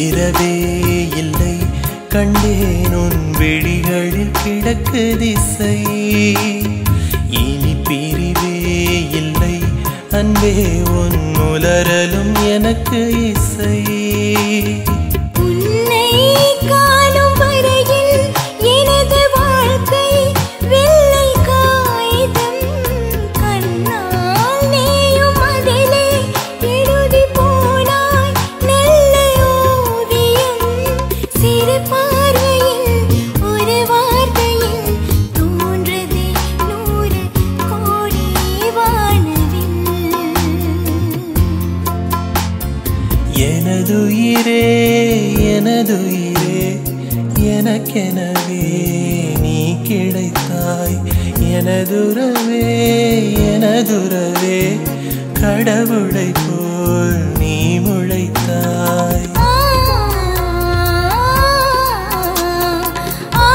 இரவே இல்லை கண்டேன் உன் விழிகளில் கிடக்கு திசை இனி பிரிவே இல்லை அன்பே உன் உலரலும் எனக்கு இசை உன்னை காணும் வரையில் எனது வாழ்க்கை வெள்ளை காகிதம் கண்ணால் நீயும் அதிலே எழுதி போனாய் நல்ல ஓவியம் சிறு பார்வையில் ஒரு வார்த்தையில் தோன்றுதே நூறு கோடி வானவில் எனதுயிரே எனதுயிரே எனக்கெனவே நீ கிடைத்தாய் எனதுறவே எனதுறவே கடவுளை போல் நீ முளைத்தாய் ஆ ஆ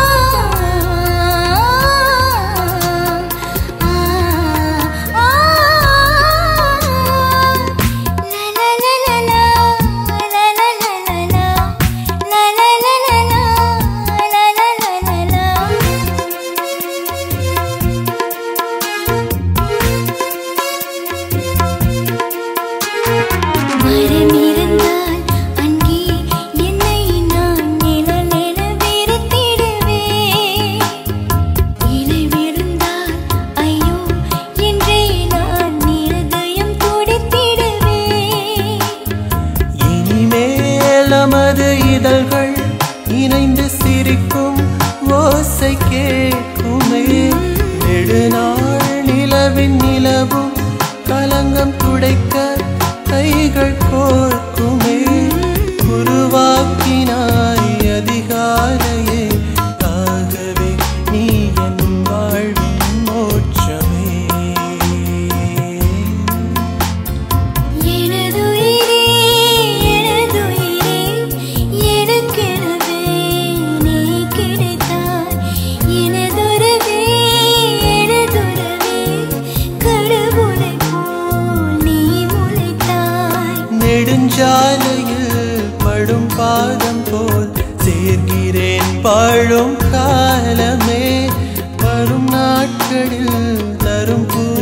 ஆ லா லா லா லா லா லா லா லா லா லா லா லா லா லா லா லா லா வரமிருந்தால் அங்கே என்னை நான் நிழலென வெறுத்திடுவேன். இலை விழுந்தால் ஐயோ என்றே நான் இருதயம் துடித்திடுவேன். இனிமேல் நமது இதழ்கள் இணைந்து சிரிக்கும் ஓசை கேட்குமே நெடுநாள் நிலவின் நிலவும் கலங்கம் துடைக்க கைகள் கோர்க்குமே உருவாக்கினாய் அதிகாலையே ஆகவே நீ என் வாழ்வின் மோட்சமே எனதுயிரே, எனதுயிரே, எனக்கெனவே நீ கிடைத்தாய். எனதுறவே, எனதுறவே, கடவுளைப் போல் நீ முளைத்தாய். நெடுஞ்சாலையில் படும் பாதம் போல் சேர்கிறேன் பாழும் காலமே வரும் நாட்களில் தரும் பூ